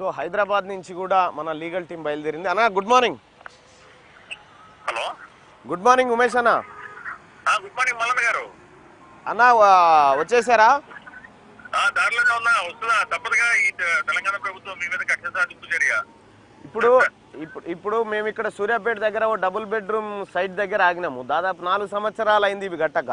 So Hyderabad నుంచి కూడా మన లీగల్ టీం బయలుదేరింది అన్న good morning hello good morning Umesh అన్న ఆ, గుడ్ మార్నింగ్ మల్లన్న గారు అన్న ఆ, వచ్చేసారా ఆ, దారిలోనే ఉన్నా వస్తున్నా తప్పదుగా ఈ తె- తెలంగాణ ప్రభుత్వం మీ మీద కక్ష సాధింపు చర్య ఇప్పుడు ఇప్పుడు ఇప్పుడు మేము ఇక్కడ సూర్యాపేట దగ్గర ఓ డబుల్ బెడ్రూమ్ సైట్ దగ్గర ఆగినాము దాదాపు నాలుగు సంవత్సరాలు అయింది ఇవి గట్టక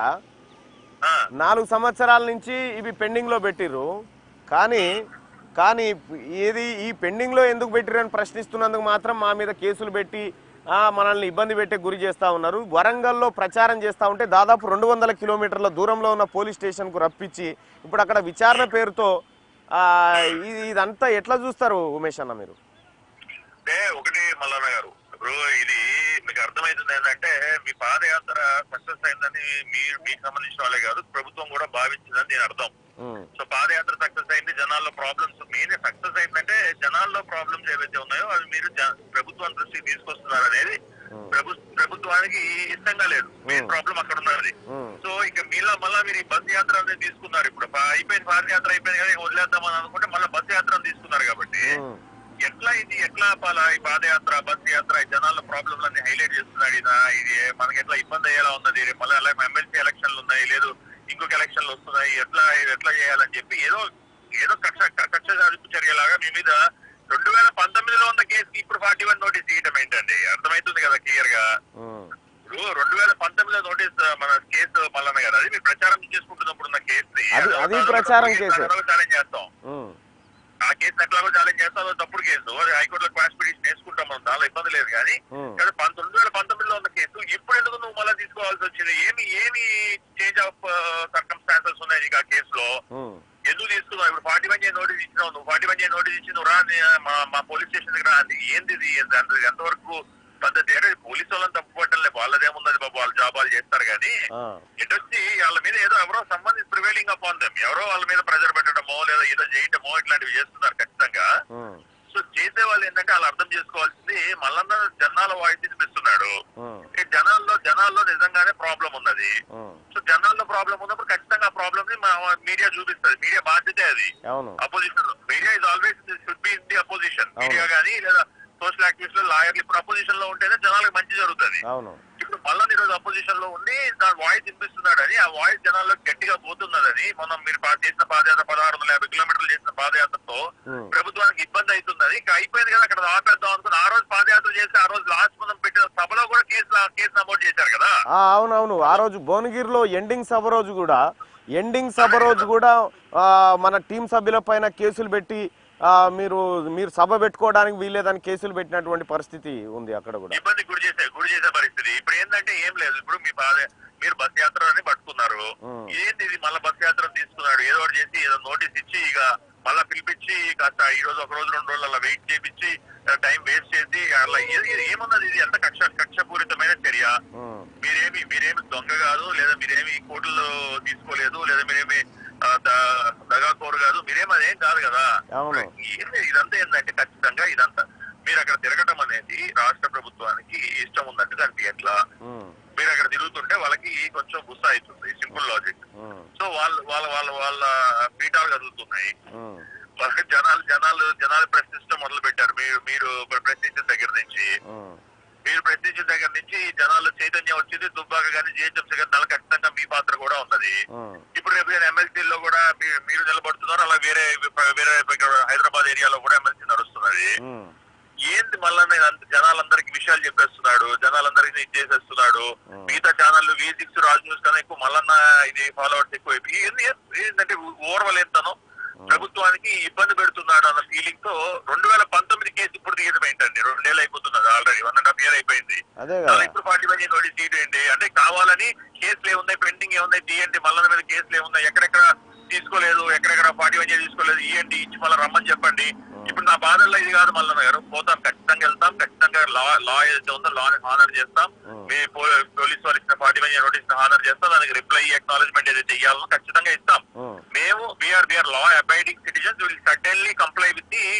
ఆ, నాలుగు సంవత్సరాల నుంచి ఇవి పెండింగ్లో పెట్టిర్రు కానీ కానీ ఏది ఈ పెండింగ్లో ఎందుకు పెట్టిర్రు అని ప్రశ్నిస్తున్నందుకు మాత్రం మా మీద కేసులు పెట్టి ఆ, మనల్ని ఇబ్బంది పెట్టే గురి చేస్తూ ఉన్నారు వరంగల్లో ప్రచారం చేస్తూ ఉంటే దాదాపు రెండు వందల కిలోమీటర్ల దూరంలో ఉన్న పోలీస్ స్టేషన్కు రప్పించి ఇప్పుడు అక్కడ విచారణ పేరుతో ఆ, ఇది ఇదంతా ఎట్లా చూస్తారు ఉమేష్ అన్న మీరు అంటే ఒకటి మల్లన్న గారు ఇప్పుడు ఇది మీకు అర్థమవుతుంది ఏంటంటే మీ పాదయాత్ర సక్సెస్ అయిందని మీరు మీకు సంబంధించిన వాళ్ళే కాదు ప్రభుత్వం కూడా భావించిందని నేను అర్థం ఉమ్, సో పాదయాత్ర సక్సెస్ అయింది జనాల్లో ప్రాబ్లమ్స్ మెయిన్ సక్సెస్ అయిందంటే జనాల్లో ప్రాబ్లమ్స్ ఏవైతే ఉన్నాయో అవి మీరు జ- ప్రభుత్వం దృష్టికి తీసుకొస్తున్నారు అనేది ప్రభు ప్రభుత్వానికి ఇష్టంగా లేదు మెయిన్ ప్రాబ్లం అక్కడ ఉన్నది ఉమ్, సో ఇక మీలో మళ్ళా మీరు ఈ బస్ యాత్ర అనేది తీసుకున్నారు ఇప్పుడు పా- అయిపోయింది పాదయాత్ర అయిపోయింది కదా ఇక వదిలేద్దామని అనుకుంటే మళ్ళీ బస్ యాత్ర తీసుకున్నారు కాబట్టి ఉమ్, ఎట్లా ఇది ఎట్లా ఆపాలా ఈ పాదయాత్ర బస్ యాత్ర ఈ జనాల ప్రాబ్లమ్ అన్ని హైలైట్ చేస్తున్నాడు ఈయన ఇది మనకి ఎట్లా ఇబ్బంది అయ్యేలా ఉన్నది రేపు మళ్ళీ అలా ఎమ్మెల్సీ ఎలక్షన్లు ఉన్నాయి లేదు ఇంకొక ఎలక్షన్లు వస్తున్నాయి ఎట్లా ఇది ఎట్లా చేయాలని చెప్పి ఏదో ఏదో కక్ష కక్ష సాధింపు చర్యలాగా మీ మీద రెండు వేల పంతొమ్మిదిలో ఉన్న కేసుకి ఇప్పుడు ఫార్టీ వన్ నోటీస్ ఇవ్వడం ఏంటండి అర్థమవుతుంది కదా క్లియర్ గా ఉమ్, ఇప్పుడు రెండు వేల పంతొమ్మిదిలో నోటీస్ మన కేసు మల్లన్న గారు అది మీరు ప్రచారం చేసుకుంటున్నప్పుడు ఉన్న కేసు అది- అది ప్రచారం కేసే. ఛాలెంజ్ చేస్తాం ఉమ్, ఆ కేసు ఎట్లాగో ఛాలెంజ్ చేస్తాం అది తప్పుడు కేసు అది హైకోర్టులో క్వాష్ పిటిషన్ వేసుకుంటాం మనం చాలా ఇబ్బంది లేదు కానీ ఉమ్. కానీ పంతొమ్మిది వేల పంతొమ్మిదిలో ఉన్న కేసు ఇప్పుడు ఎందుకు నువ్వు మళ్ళీ తీసుకోవాల్సి వచ్చింది ఏమి ఏమి చేంజ్ ఆఫ్ సర్కమ్స్టాన్సెస్ ఉన్నాయి నీకు ఆ కేసులో ఉమ్, ఎందుకు తీసుకున్నావు ఇప్పుడు ఫార్టీ వన్ జే నోటీస్ ఇచ్చినావు నువ్వు ఫార్టీ వన్ జే నోటీస్ ఇచ్చి నువ్వు రా నీ- మా మా పోలీస్ స్టేషన్ దగ్గర రా. అది ఏంది ఇది ఎంత- ఎంత- ఎంతవరకు పద్ధతి అంటే పోలీసు వాళ్ళని తప్పు పట్టలే వాళ్ళదేమున్నది బాబు వాళ్ళ జాబ్ వాళ్ళు చేస్తారు కానీ ఆ, ఎటొచ్చి వాళ్ళ మీద ఏదో ఎవరో సంబంధించి ప్రివైలింగ్ అపాన్ దెమ్ ఎవరో వాళ్ళ మీద ప్రెజర్ పెట్టడమో లేదా ఏదో చేయటమో ఇట్లాంటివి చేస్తున్నారు ఖచ్చితంగా ఉమ్, సో చేసే వాళ్ళు ఏంటంటే వాళ్ళు అర్థం చేసుకోవాల్సింది మల్లన్న జనాల వాయిస్ వినిపిస్తున్నాడు ఉమ్, ఈ జనాల్లో జనాల్లో నిజంగానే ప్రాబ్లం ఉన్నది ఉమ్, సో జనాల్లో ప్రాబ్లం ఉన్నప్పుడు ఖచ్చితంగా ఆ ప్రాబ్లం ని మా మీడియా చూపిస్తుంది మీడియా బాధ్యతే అది అవును opposition media is always should be in the opposition అవును. మీడియా గానీ లేదా సోషల్ యాక్టివిస్టులు లాయర్లు ఇప్పుడు అపోజిషన్ లో ఉంటేనే జనాలకు మంచి జరుగుతుంది అవును ఇప్పుడు మళ్ళీ ఈ రోజు అపోజిషన్ లో ఉండి దాని వాయిస్ వినిపిస్తున్నాడని ఆ వాయిస్ జనాల్లో గట్టిగా పోతున్నదని మనం మీరు పా- చేసిన పాదయాత్ర పదహారు వందల యాభై కిలోమీటర్లు చేసిన పాదయాత్రతో ఉమ్. ప్రభుత్వానికి ఇబ్బంది అవుతున్నది ఇంకా అయిపోయింది కదా అక్కడ ఆపేద్దాం అనుకుని ఆ రోజు పాదయాత్ర చేసి ఆ రోజు లాస్ట్ మనం పెట్టిన సభలో కూడా కేసు కేసు నమోదు చేశారు కదా ఆ, అవునవును ఆ రోజు భువనగిరిలో ఎండింగ్ సభ రోజు కూడా ఎండింగ్ సభ రోజు కూడా ఆ, మన టీం సభ్యుల పైన కేసులు పెట్టి ఆ, మీరు మీరు సభ పెట్టుకోవడానికి వీల్లేదని కేసులు పెట్టినటువంటి పరిస్థితి ఉంది అక్కడ కూడా ఇబ్బంది గురి చేసే గురి చేసే పరిస్థితి ఇప్పుడు ఏంటంటే ఏం లేదు ఇప్పుడు మీ బాధ మీరు బస్ యాత్రని పట్టుకున్నారు ఉం. ఏంది ఇది మళ్ళీ బస్ యాత్ర తీసుకున్నాడు ఏదో ఒకటి చేసి ఏదో నోటీస్ ఇచ్చి ఇక మళ్ళా పిలిపించి కాస్త ఈ రోజు ఒక రోజు రెండు రోజులు అలా వెయిట్ చేపించి టైం వేస్ట్ చేసి అలా ఏ- ఏ- ఏమున్నది ఇది ఎంత కక్ష కక్షపూరితమైన చర్య ఉమ్, మీరేమి మీరేమి దొంగ కాదు లేదా మీరేమి కోర్టులో తీసుకోలేదు లేదా మీరేమి ఆ, ద- దగాకోరు కాదు మీరేమి అదేం కాదు కదా అవును. ఏంది ఇదంతా ఏంటంటే ఖచ్చితంగా ఇదంతా మీరు అక్కడ తిరగటం అనేది రాష్ట్ర ప్రభుత్వానికి ఇష్టం ఉన్నట్టుగా అనిపించట్లా ఉమ్, మీరు అక్కడ తిరుగుతుంటే వాళ్ళకి కొంచెం గుస్సా అవుతుంది సింపుల్ లాజిక్ ఉమ్, సో వాళ్ళు వాళ్ళ వాళ్ళ వాళ్ళ పీఠాలు కదులుతున్నాయి ఉమ్, వాళ్ళకి జనాలు జనాలు జనాలు ప్రశ్నించడం మొదలు పెట్టారు మీరు మీరు ప్రశ్నించిన దగ్గర నుంచి ఉమ్, మీరు ప్రశ్నించిన దగ్గర నుంచి జనాల్లో చైతన్యం వచ్చింది దుబ్బాక కానీ జిహెచ్ఎంసీ కానీ దాని ఖచ్చితంగా మీ పాత్ర కూడా ఉన్నది ఉమ్, ఇప్పుడు రేపు ఎమ్మెల్సీలో కూడా మీ- మీరు నిలబడుతున్నారు అలా వేరే వేరే ఇక్కడ హైదరాబాద్ ఏరియాలో కూడా ఎమ్మెల్సీ నడుస్తున్నది ఉమ్, ఏంది మళ్ళా నేను అంత జనాలందరికీ విషయాలు చెప్పేస్తున్నాడు జనాలందరికీ ఇది చేసేస్తున్నాడు Hmm. మిగతా channel V six Raj news కన్నా ఎక్కువ మళ్ళన్న ఇది ఫాలోవర్స్ ఎక్కువ అయిపోయి ఏంది ఏంటంటే ఓర్వలేంతనం ప్రభుత్వానికి ఇబ్బంది పెడుతున్నాడు అన్న ఫీలింగ్ తో రెండు వేల పంతొమ్మిది కేసు ఇప్పుడు తీయడం ఏంటండి రెండేళ్ళు అయిపోతున్నది already one and half year అయిపోయింది అదే చాలా కదా ఇప్పుడు ఫార్టీ ఫైవ్ నోటీస్ తీయండి అంటే కావాలని కేసులు ఏమున్నాయి పెండింగ్ ఏమున్నాయి తీయండి మళ్ళీ మీద కేసులు ఏమున్నాయి ఎక్కడెక్కడ తీసుకోలేదు ఎక్కడెక్కడ ఫార్టీ వన్ తీసుకోలేదు ఇవ్వండి ఇచ్చి మళ్ళీ రమ్మని చెప్పండి ఇప్పుడు నా బాధల్లో ఇది కాదు మల్లన్న గారు పోతాం ఖచ్చితంగా వెళ్తాం ఖచ్చితంగా లా లా ఏదైతే ఉందో లా హానర్ చేస్తాం Hmm. మీ పో- పోలీస్ వాళ్ళు ఇచ్చిన ఫార్టీ వన్ నోటీస్ హానర్ చేస్తాం దానికి రిప్లై అక్నాలజ్మెంట్ ఏదైతే ఇవ్వాలో ఖచ్చితంగా ఇస్తాం ఉమ్, మేము we are we are law abiding citizens will certainly comply with the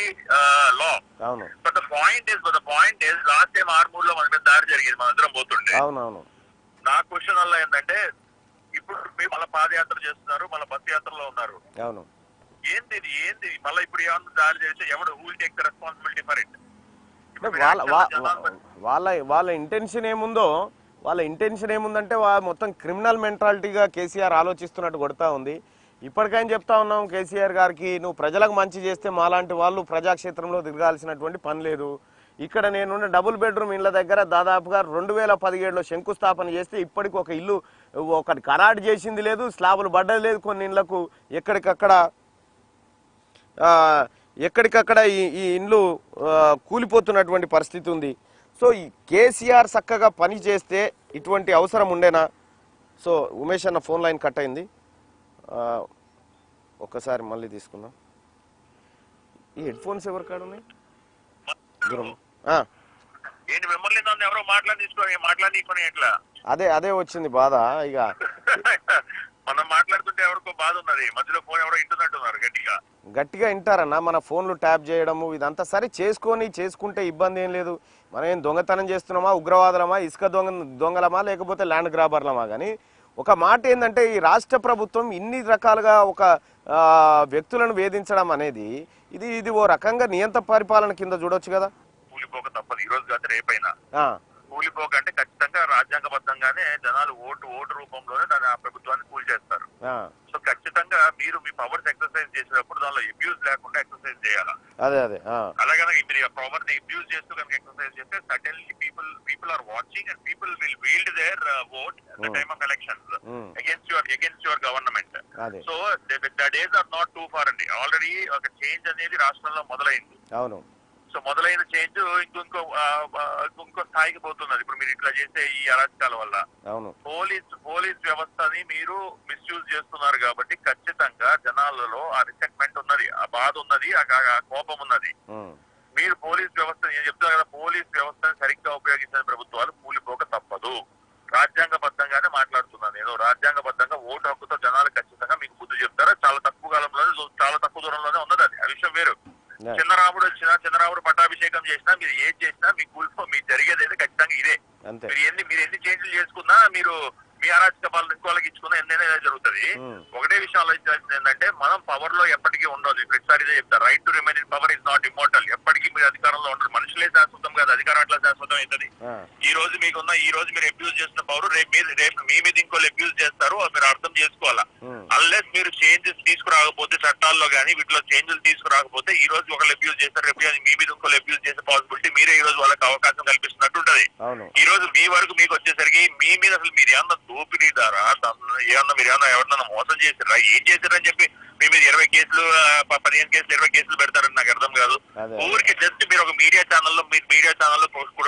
law అవును but the point is but the point is last time Armoor లో మన మీద దాడి జరిగింది మన ఇద్దరం పోతుండే అవునవును నా క్వశ్చన్ వల్ల ఏంటంటే ఇప్పుడు మీరు మళ్ళీ పాదయాత్ర చేస్తున్నారు మళ్ళీ బస్ యాత్రలో ఉన్నారు అవును ఏంది ఇది ఏంది ఇది? మళ్ళీ ఇప్పుడు ఏమన్నా దారి చేస్తే ఎవడు who take the responsibility for it అంటే వాళ్ళ వా- వాళ్ళ వాళ్ళ ఇంటెన్షన్ ఏముందో వాళ్ళ ఇంటెన్షన్ ఏముందంటే వా మొత్తం క్రిమినల్ మెంటాలిటీగా కేసీఆర్ ఆలోచిస్తున్నట్టు కొడతా ఉంది ఇప్పటికైనా చెప్తా ఉన్నాం కేసీఆర్ గారికి నువ్వు ప్రజలకు మంచి చేస్తే మాలాంటి వాళ్ళు ప్రజాక్షేత్రంలో తిరగాల్సినటువంటి పని లేదు ఇక్కడ నేనున్న డబుల్ బెడ్రూమ్ ఇళ్ళ దగ్గర దాదాపుగా రెండు వేల పదిహేడులో శంకుస్థాపన చేస్తే ఇప్పటికి ఒక ఇల్లు ఒకటి కరాటు చేసింది లేదు స్లాబులు పడ్డది లేదు కొన్ని ఇళ్లకు ఎక్కడికక్కడ ఆ, ఎక్కడికక్కడ ఈ ఈ ఇండ్లు ఆ, కూలిపోతున్నటువంటి పరిస్థితి ఉంది సో ఈ కేసీఆర్ చక్కగా పని చేస్తే ఇటువంటి అవసరం ఉండేనా సో ఉమేష్ అన్న ఫోన్ లైన్ కట్ అయింది ఆ, ఒక్కసారి మళ్ళీ తీసుకుందాం ఈ హెడ్ ఫోన్స్ ఎవరి కాడ ఉన్నాయి దూరం ఆ, ఏంటి మిమ్మల్ని నన్ను ఎవరో మాట్లాడి తీసుకో మాట్లాడి ఎట్లా అదే అదే వచ్చింది బాధ ఇక మనం మాట్లాడుతుంటే ఎవరికో బాధ ఉన్నది మధ్యలో ఫోన్ ఎవరో ఇంటున్నట్టున్నారు గట్టిగా గట్టిగా వింటారన్న మన ఫోన్లు ట్యాప్ చేయడము ఇదంతా సరే చేసుకొని చేసుకుంటే ఇబ్బంది ఏం లేదు మనం ఏం దొంగతనం చేస్తున్నామా ఉగ్రవాదులమా ఇసుక దొంగ దొంగలమా లేకపోతే ల్యాండ్ గ్రాబర్లమా కానీ ఒక మాట ఏంటంటే ఈ రాష్ట్ర ప్రభుత్వం ఇన్ని రకాలుగా ఒక ఆ, వ్యక్తులను వేధించడం అనేది ఇది ఇది ఓ రకంగా నియంత పరిపాలన కింద చూడొచ్చు కదా కూలిపోక తప్పదు ఈ రోజు కాదు రేపైనా ఆ, కూలిపోక అంటే ఖచ్చితంగా రాజ్యాంగబద్ధంగానే జనాలు ఓటు ఓటు రూపంలోనే దాని ఆ ప్రభుత్వాన్ని కూల్ చేస్తారు ఆ, సో ఖచ్చితంగా మీరు మీ పవర్స్ ఎక్సర్సైజ్ చేసేటప్పుడు దానిలో అబ్యూస్ లేకుండా ఎక్సర్సైజ్ చేయాలి అదే అదే ఆ, అలాగే మీరు ఆ పవర్ ని అబ్యూస్ చేస్తూ కనుక ఎక్సర్సైజ్ చేస్తే suddenly people people are watching and people will wield their vote the Hmm. Time of elections um, against your against your government అదే so the days are not too far అండి already ఒక change అనేది రాష్ట్రంలో మొదలైంది అవును so మొదలైన change ఇంకొంకో ఆ, ఆ, ఇంకో స్థాయికి పోతున్నది ఇప్పుడు మీరు ఇట్లా చేసే ఈ అరాచకాల వల్ల అవును పోలీస్ పోలీస్ వ్యవస్థని మీరు మిస్యూజ్ చేస్తున్నారు కాబట్టి ఖచ్చితంగా జనాలలో ఆ రిసెంట్మెంట్ ఉన్నది ఆ బాధ ఉన్నది ఆ ఆ కోపం ఉన్నది ఉమ్, మీరు పోలీస్ వ్యవస్థ నేను చెప్తున్నా కదా పోలీస్ వ్యవస్థను సరిగ్గా ఉపయోగించిన ప్రభుత్వాలు కూలిపోక తప్పదు రాజ్యాంగబద్ధంగానే మాట్లాడుతున్నాను నేను రాజ్యాంగబద్ధంగా ఓటు హక్కుతో జనాలు ఖచ్చితంగా మీకు బుద్ధి చెప్తారా చాలా తక్కువ కాలంలోనే చాలా తక్కువ దూరంలోనే ఉన్నది అది ఆ విషయం వేరు Yeah. చిన్నరాముడు వచ్చినా చిన్నరాముడు పట్టాభిషేకం చేసినా మీరు ఏం చేసినా మీ కూలిపో మీకు జరిగేది అయితే ఖచ్చితంగా ఇదే అంతే మీరు ఎన్ని మీరు ఎన్ని చేంజ్లు చేసుకున్నా మీరు మీ అరాచక పాలన ఇంకోళ్ళకి ఇచ్చుకున్నా ఎన్నైనా జరుగుతుంది Hmm. ఒకటే విషయం ఆలోచించాల్సింది ఏంటంటే మనం పవర్ లో ఎప్పటికీ ఉండదు ప్రతిసారి ఇదే చెప్తారు right to remain in power is not immortal ఎప్పటికీ మీరు అధికారంలో ఉండరు మనుషులే శాశ్వతం కాదు అధికారం అట్లా శాశ్వతం అవుతుంది ఆ, ఈ రోజు మీకున్న ఈ రోజు మీరు అబ్యూజ్ చేస్తున్న పవర్ రేపు మీరు రేపు మీ మీద ఇంకోళ్ళు అబ్యూజ్ చేస్తారు అది మీరు అర్థం చేసుకోవాలా ఉమ్, అన్లెస్ మీరు చేంజెస్ తీసుకురాకపోతే చట్టాల్లో కానీ వీటిలో చేంజెస్ తీసుకురాకపోతే ఈ రోజు ఒకళ్ళు అబ్యూజ్ చేస్తారు రేపు కానీ మీ మీద ఇంకోళ్ళు అబ్యూజ్ చేసే పాసిబిలిటీ మీరే ఈ రోజు వాళ్ళకి అవకాశం కల్పిస్తున్నట్టు ఉంటది అవును ఈ రోజు మీ వరకు మీకు వచ్చేసరికి మీ మీద అసలు మీరు ఏమన్నా దోపిడీదారా దమ్- ఏమన్నా మీరు ఏమన్నా ఎవరన్నా మోసం చేసిరా ఏం చేశారని చెప్పి మీ మీద ఇరవై కేసులు ఆ, ప- పదిహేను కేసులు ఇరవై కేసులు పెడతారని నాకు అర్థం కాదు అదే. ఊరికి జస్ట్ మీరు ఒక మీడియా ఛానల్లో మీరు మీడియా ఛానల్లో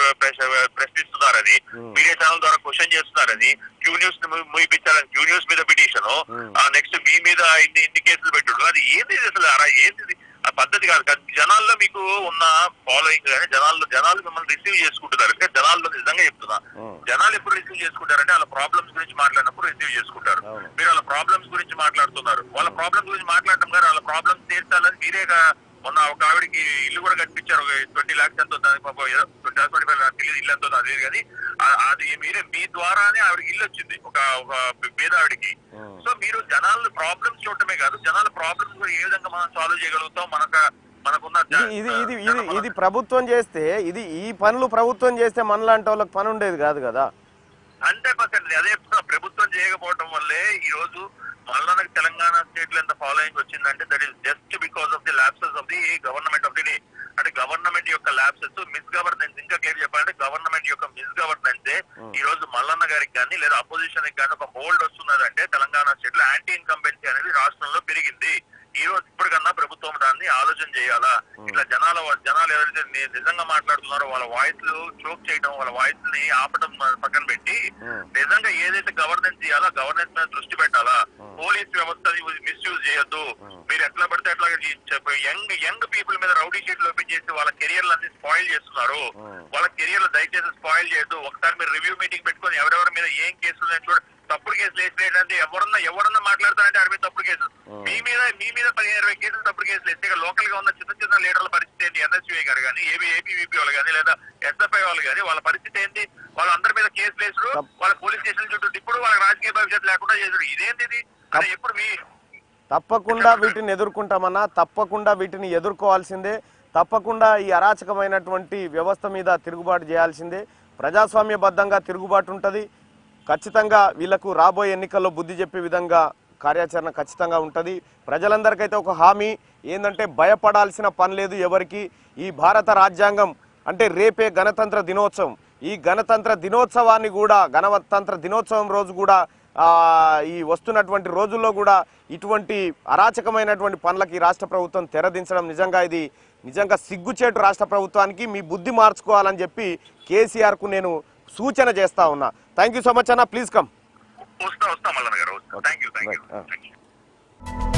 ప్రశ్నిస్తున్నారని Hmm. మీడియా ఛానల్ ద్వారా క్వశ్చన్ చేస్తున్నారని క్యూ న్యూస్ ని ము- ముయిపించాలని క్యూ న్యూస్ మీద పిటిషన్ Hmm. నెక్స్ట్ మీ మీద ఇన్ని ఇన్ని కేసులు పెట్టుడు అది ఏంది ఇది అసలు అరా ఏంది ఇది? ఆ పద్ధతి కాదు కానీ జనాల్లో మీకు ఉన్న ఫాలోయింగ్ కానీ జనాల్లో జనాలు మిమ్మల్ని రిసీవ్ చేసుకుంటున్నారు అంటే జనాల్లో నిజంగా చెప్తున్నా ఉమ్, జనాలు ఎప్పుడు రిసీవ్ చేసుకుంటారంటే వాళ్ళ ప్రాబ్లమ్స్ గురించి మాట్లాడినప్పుడు రిసీవ్ చేసుకుంటారు అవును. మీరు వాళ్ళ ప్రాబ్లమ్స్ గురించి మాట్లాడుతున్నారు వాళ్ళ ప్రాబ్లమ్స్ గురించి మాట్లాడటం కానీ వాళ్ళ ప్రాబ్లమ్స్ తీర్చాలని మీరేగా మొన్న ఒక ఆవిడకి ఇల్లు కూడా కట్టించారు ఒక ట్వంటీ లాక్స్ ఎంత ఉంది పాపం ఏదో ట్వంటీ ట్వంటీ ఫైవ్ లాక్స్ తెలియదు ఇల్లు ఎంత ఉందో అది కానీ ఆ- అది మీరే మీ ద్వారానే ఆవిడకి ఇల్లు వచ్చింది ఒక ఒక పేద ఆవిడకి ఉమ్. సో మీరు జనాల ప్రాబ్లమ్స్ చూడటమే కాదు జనాల ప్రాబ్లమ్స్ కూడా ఏ విధంగా మనం సాల్వ్ చేయగలుగుతాం మనకు మనకున్న జ- ఇది ఇది ఇది ఇది ఇది ప్రభుత్వం చేస్తే ఇది ఈ పనులు ప్రభుత్వం చేస్తే మనలాంటి వాళ్ళకి పని ఉండేది కాదు కదా హండ్రెడ్ పర్సెంట్ అదే ప్రభుత్వం చేయకపోవడం వల్లే ఈ రోజు మళ్ళీ తెలంగాణ స్టేట్ లో ఎంత ఫాలోయింగ్ వచ్చిందంటే that is just because of the lapses of the government of the అంటే గవర్నమెంట్ యొక్క ల్యాప్సెస్ మిస్ గవర్నెన్స్ ఇంకా క్లియర్ చెప్పాలంటే గవర్నమెంట్ యొక్క మిస్ గవర్నెన్సే ఈ రోజు మల్లన్న గారికి కానీ లేదా అపోజిషన్ కానీ ఒక హోల్డ్ వస్తున్నదంటే తెలంగాణ స్టేట్ లో యాంటీ ఇన్కంబెన్సీ అనేది రాష్ట్రంలో పెరిగింది ఈ రోజు ఇప్పటికన్నా ప్రభుత్వం దాన్ని ఆలోచన చేయాలా ఇట్లా జనాల జనాలు ఎవరైతే ని- నిజంగా మాట్లాడుతున్నారో వాళ్ళ వాయిస్ లు చోక్ చేయడం వాళ్ళ వాయిస్ ని ఆపడం పక్కన పెట్టి Hmm. నిజంగా ఏదైతే గవర్నెన్స్ చేయాలో గవర్నెన్స్ మీద దృష్టి పెట్టాలా పోలీస్ వ్యవస్థని మిస్యూజ్ చేయొద్దు మీరు ఎట్లా పడితే అట్లా యంగ్ యంగ్ పీపుల్ మీద రౌడీ షీట్లు ఓపెన్ చేసి వాళ్ళ కెరియర్ అన్ని స్పాయిల్ చేస్తున్నారు Hmm. వాళ్ళ కెరియర్ దయచేసి స్పాయిల్ చేయొద్దు ఒకసారి మీరు రివ్యూ మీటింగ్ పెట్టుకొని ఎవరెవరి మీద ఏం కేసులు ఉన్నాయో చూడ తప్పుడు కేసులు వేసినట్టు ఎవరన్నా ఎవరన్నా మాట్లాడతారంటే ఆడి మీద తప్పుడు కేసులు Hmm. మీ మీద మీ మీద పదిహేను ఇరవై కేసులు తప్పుడు కేసులు వేస్తే ఇక లోకల్ గా ఉన్న చిన్న చిన్న లీడర్ల పరిస్థితి ఏంటి ఎన్ఎస్యూఐ గారు కానీ ఏబీ ఏపీవీపీ వాళ్ళు కానీ లేదా ఎస్ఎఫ్ఐ వాళ్ళు కానీ వాళ్ళ పరిస్థితి ఏంటి వాళ్ళందరి మీద కేసులు వేసుడు తప్- వాళ్ళ పోలీస్ స్టేషన్ చుట్టూ ఇప్పుడు వాళ్ళ రాజకీయ భవిష్యత్తు లేకుండా చేసుడు ఇదేంటి ఇది అంటే ఎప్పుడు మీ తప్పకుండా వీటిని ఎదుర్కొంటామన్నా తప్పకుండా వీటిని ఎదుర్కోవాల్సిందే తప్పకుండా ఈ అరాచకమైనటువంటి వ్యవస్థ మీద తిరుగుబాటు చేయాల్సిందే ప్రజాస్వామ్యబద్ధంగా తిరుగుబాటు ఉంటుంది ఖచ్చితంగా వీళ్ళకు రాబోయే ఎన్నికల్లో బుద్ధి చెప్పే విధంగా కార్యాచరణ ఖచ్చితంగా ఉంటుంది ప్రజలందరికైతే ఒక హామీ ఏంటంటే భయపడాల్సిన పని లేదు ఎవరికి ఈ భారత రాజ్యాంగం అంటే రేపే గణతంత్ర దినోత్సవం ఈ గణతంత్ర దినోత్సవాన్ని కూడా గణతంత్ర దినోత్సవం రోజు కూడా ఆ, ఈ వస్తున్నటువంటి రోజుల్లో కూడా ఇటువంటి అరాచకమైనటువంటి పనులకి ఈ రాష్ట్ర ప్రభుత్వం తెరదించడం నిజంగా ఇది నిజంగా సిగ్గుచేటు రాష్ట్ర ప్రభుత్వానికి మీ బుద్ధి మార్చుకోవాలని చెప్పి కేసీఆర్కు నేను సూచన చేస్తా ఉన్నా థ్యాంక్ యూ సో మచ్ అన్న ప్లీజ్ కమ్ వస్తా వస్తా మల్లన్న గారు వస్తా thank you thank you Right. Ah. Thank you